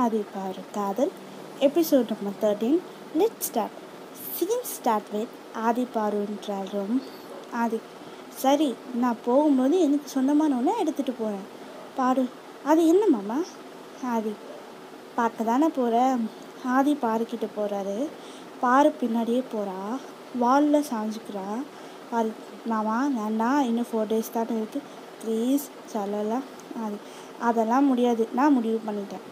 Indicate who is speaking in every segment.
Speaker 1: Aadhi Paaru Kadhal episode number thirteen let start scene start with Aadhi பாருன்றாலும் ஆதி சரி நான் போகும்போது எனக்கு சொந்தமான ஒன்று எடுத்துகிட்டு போகிறேன் பாரு அது என்ன மாமா ஆதி பார்க்க தானே போகிறேன் ஆதி பாருக்கிட்ட போகிறாரு பாரு பின்னாடியே போகிறா வாலில் சாஞ்சுக்கிறா பாரு மாமா வேண்டாம் இன்னும் ஃபோர் டேஸ் தான் இருக்குது ப்ளீஸ் சொல்லலாம் அது அதெல்லாம் முடியாது நான் முடிவு பண்ணிட்டேன்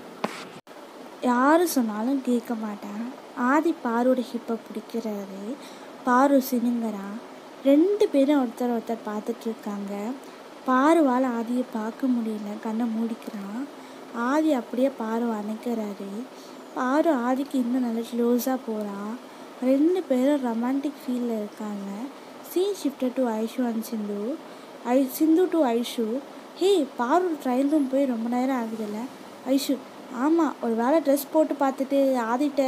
Speaker 1: யார் சொன்னாலும் கேட்க மாட்டேன் ஆதி பாரோட ஹிப்பை பிடிக்கிறாரு பாரு சினுங்கிறான் ரெண்டு பேரும் ஒருத்தர் ஒருத்தர் பார்த்துட்டு இருக்காங்க பாருவால் ஆதியை பார்க்க முடியல கண்ணை மூடிக்கிறான் ஆதி அப்படியே பாரு அணைக்கிறாரு பாரு ஆதிக்கு இன்னும் நல்லா க்ளோஸாக போகிறா ரெண்டு பேரும் ரொமான்டிக் ஃபீலில் இருக்காங்க scene shifted to Aishu and Sindhu I Sindhu to Aishu hey Paaru trial room போய் ரொம்ப நேரம் ஆகுதுல்ல ஐஷு ஆமாம் ஒரு வேளை ட்ரெஸ் போட்டு பார்த்துட்டு ஆதிட்ட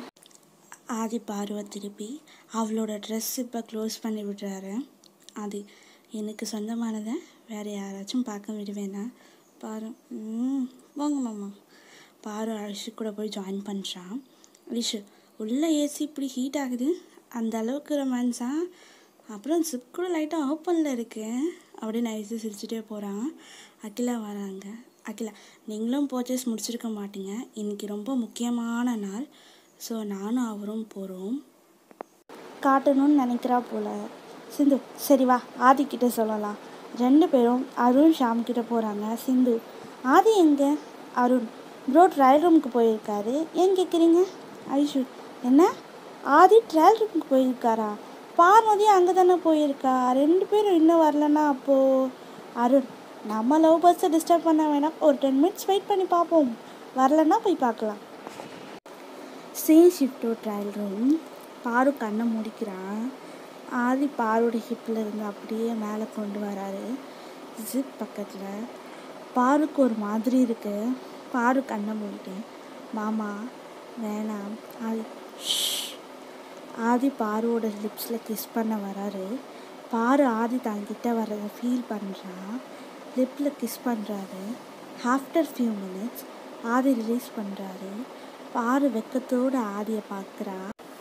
Speaker 1: ஆதி பார்வை திருப்பி அவளோட ட்ரெஸ் இப்போ க்ளோஸ் பண்ணி விடுறாரு ஆதி எனக்கு சொந்தமானதை வேறு யாராச்சும் பார்க்க விடுவேனா பாரு ம் வாங்க மாமா பாரு அழிஷு கூட போய் ஜாயின் பண்ணுறான் அழிஷு உள்ள ஏசி இப்படி ஹீட் ஆகுது அந்த அளவுக்கு ரொமான்ஸா அப்புறம் சிப் கூட லைட்டாக ஓப்பனில் இருக்கு அப்படின்னு ஐசு சிரிச்சுட்டே போகிறான் அகிலா வராங்க அகிலா நீங்களும் பர்ச்சேஸ் முடிச்சிருக்க மாட்டீங்க இன்றைக்கி ரொம்ப முக்கியமான நாள் ஸோ நானும் அவரும் போகிறோம் காட்டணும்னு நினைக்கிறா போல சிந்து சரி வா ஆதி கிட்ட சொல்லலாம் ரெண்டு பேரும் அருண் ஷாம் கிட்ட போகிறாங்க சிந்து ஆதி எங்கே அருண் ப்ரோ ட்ரையல் ரூமுக்கு போயிருக்காரு ஏன் கேட்குறீங்க ஐஷு என்ன ஆதி ட்ரையல் ரூமுக்கு போயிருக்காரா பார்வதி அங்கே தானே போயிருக்கா ரெண்டு பேரும் இன்னும் வரலன்னா அப்போது அருண் நம்ம லவ் பஸ்ஸை டிஸ்டர்ப் பண்ண வேணாம் ஒரு டென் மினிட்ஸ் வெயிட் பண்ணி பார்ப்போம் வரலன்னா போய் பார்க்கலாம் சேம் ஷிஃப்டோ ட்ரையல் ரூம் பாரு கண்ணை முடிக்கிறான் ஆதி பாரோட ஹிப்பில் இருந்து அப்படியே மேலே கொண்டு வராரு ஜிப் பக்கத்தில் பாருக்கு ஒரு மாதிரி இருக்கு பாரு கண்ணை மூடிட்டு மாமா வேணாம் ஆதி ஆதி பாருவோட லிப்ஸில் கிஸ் பண்ண வராரு பாரு ஆதி தங்கிட்ட வர்றதை ஃபீல் பண்ணுறான் லிப்பில் கிஸ் பண்ணுறாரு after few minutes Aadhi release பண்ணுறாரு பாரு வெக்கத்தோடு ஆதியை பார்க்குறா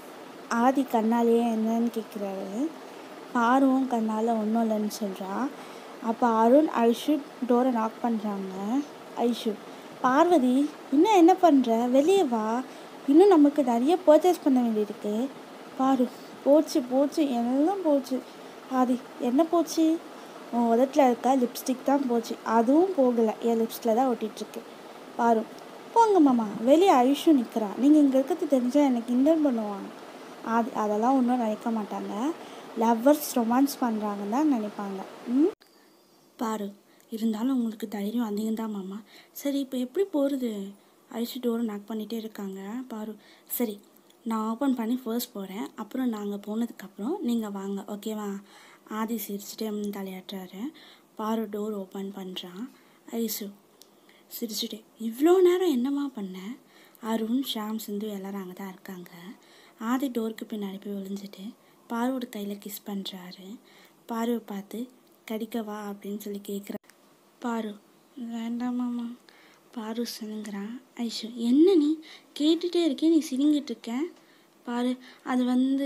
Speaker 1: ஆதி கண்ணாலேயே என்னன்னு கேட்குறாரு பாருவும் கண்ணால் ஒன்றும் இல்லைன்னு சொல்கிறா அப்போ அருண் ஐஷு டோரை நாக் பண்ணுறாங்க ஐஷு பார்வதி இன்னும் என்ன பண்ணுற வெளியே வா இன்னும் நமக்கு நிறைய பர்ச்சேஸ் பண்ண வேண்டியிருக்கு பாரு போச்சு போச்சு எல்லாம் போச்சு ஆதி என்ன போச்சு உன் உதட்டில் இருக்க லிப்ஸ்டிக் தான் போச்சு அதுவும் போகலை என் லிப்ஸ்டில் தான் ஒட்டிகிட்ருக்கு பாரு போங்க மாமா வெளியே ஐஷு நிற்கிறா நீங்கள் இங்கே இருக்கிறது தெரிஞ்சால் எனக்கு கிண்டல் பண்ணுவாங்க அது அதெல்லாம் ஒன்றும் நினைக்க மாட்டாங்க லவ்வர்ஸ் ரொமான்ஸ் பண்ணுறாங்கன்னு தான் நினைப்பாங்க ம் பாரு இருந்தாலும் உங்களுக்கு தைரியம் அதிகம் தான் மாமா சரி இப்போ எப்படி போகிறது ஐஷு டோரை நாக் பண்ணிகிட்டே இருக்காங்க பாரு சரி நான் ஓப்பன் பண்ணி ஃபர்ஸ்ட் போகிறேன் அப்புறம் நாங்கள் போனதுக்கப்புறம் நீங்கள் வாங்க ஓகேவா ஆதி சிரிச்சுட்டே தலையாட்டுறாரு பாரு டோர் ஓப்பன் பண்ணுறான் ஐஷு சிரிச்சுட்டு இவ்வளோ நேரம் என்னம்மா பண்ண அருண் ஷாம் சிந்து எல்லாரும் அங்கே தான் இருக்காங்க ஆதி டோருக்கு பின்னாடி போய் ஒளிஞ்சிட்டு பாருவோட கையில் கிஸ் பண்ணுறாரு பாருவை பார்த்து கடிக்கவா அப்படின்னு சொல்லி கேட்குற பாரு வேண்டாமாம்மா பாரு சினுங்கிறான் ஐஷு என்ன நீ கேட்டுகிட்டே இருக்கே நீ சினிங்கிட்டு இருக்க பாரு அது வந்து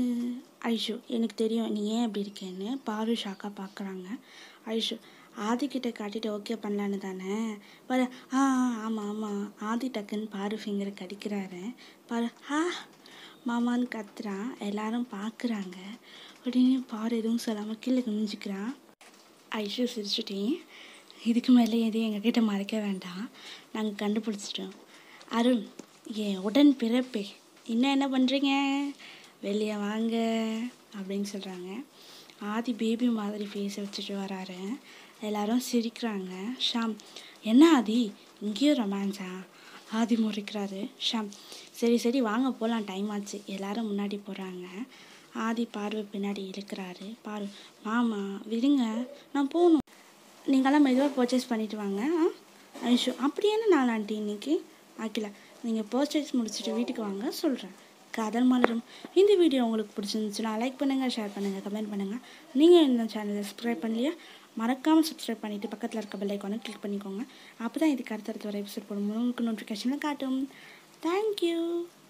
Speaker 1: ஐஷு எனக்கு தெரியும் நீ ஏன் அப்படி இருக்கேன்னு பாரு ஷாக்காக பார்க்குறாங்க ஐஷு ஆதிக்கிட்ட காட்டிட்டு ஓகே பண்ணலான்னு தானே பாரு ஆ ஆமாம் ஆமாம் ஆதி டக்குன்னு பாரு ஃபிங்கர் கடிக்கிறாரு பாரு ஆ மாமான்னு கத்துறான் எல்லாரும் பார்க்குறாங்க உடனே பாரு எதுவும் சொல்லாமல் கீழே குனிஞ்சிக்கிறான் ஐஷு சிரிச்சுட்டேன் இதுக்கு மேலே எதையும் எங்ககிட்ட மறைக்க வேண்டாம் நாங்கள் கண்டுபிடிச்சிட்டோம் அருண் என் உடன் பிறப்பே இன்னும் என்ன பண்ணுறீங்க வெளியே வாங்க அப்படின்னு சொல்கிறாங்க ஆதி பேபி மாதிரி ஃபேஸை வச்சுட்டு வராரு எல்லாரும் சிரிக்கிறாங்க ஷாம் என்ன ஆதி இங்கேயும் ரொமான்ஸா ஆதி முறைக்கிறாரு ஷாம் சரி சரி வாங்க போகலாம் டைம் ஆச்சு எல்லாரும் முன்னாடி போகிறாங்க ஆதி பார்வை பின்னாடி இழுக்கிறாரு பாரு மாமா விடுங்க நான் போகணும் நீங்களாம் மெதுவாக பர்ச்சேஸ் பண்ணிட்டு வாங்க ஆ ஐஷு அப்படி என்ன நாள் ஆண்டி இன்னைக்கு அகிலா நீங்கள் பர்ச்சேஸ் முடிச்சுட்டு வீட்டுக்கு வாங்க சொல்கிறேன் காதல் மலரும் இந்த வீடியோ உங்களுக்கு பிடிச்சிருந்துச்சுன்னா லைக் பண்ணுங்கள் ஷேர் பண்ணுங்கள் கமெண்ட் பண்ணுங்கள் நீங்கள் இந்த சேனலை சப்ஸ்கிரைப் பண்ணலையா மறக்காமல் சப்ஸ்கிரைப் பண்ணிவிட்டு பக்கத்தில் இருக்க பெல் ஐக்கானை கிளிக் பண்ணிக்கோங்க அப்போ தான் இதுக்கு அடுத்தடுத்து வர எபிசோட் போடும்போது உங்களுக்கு நோட்டிஃபிகேஷனில் காட்டும் தேங்க்யூ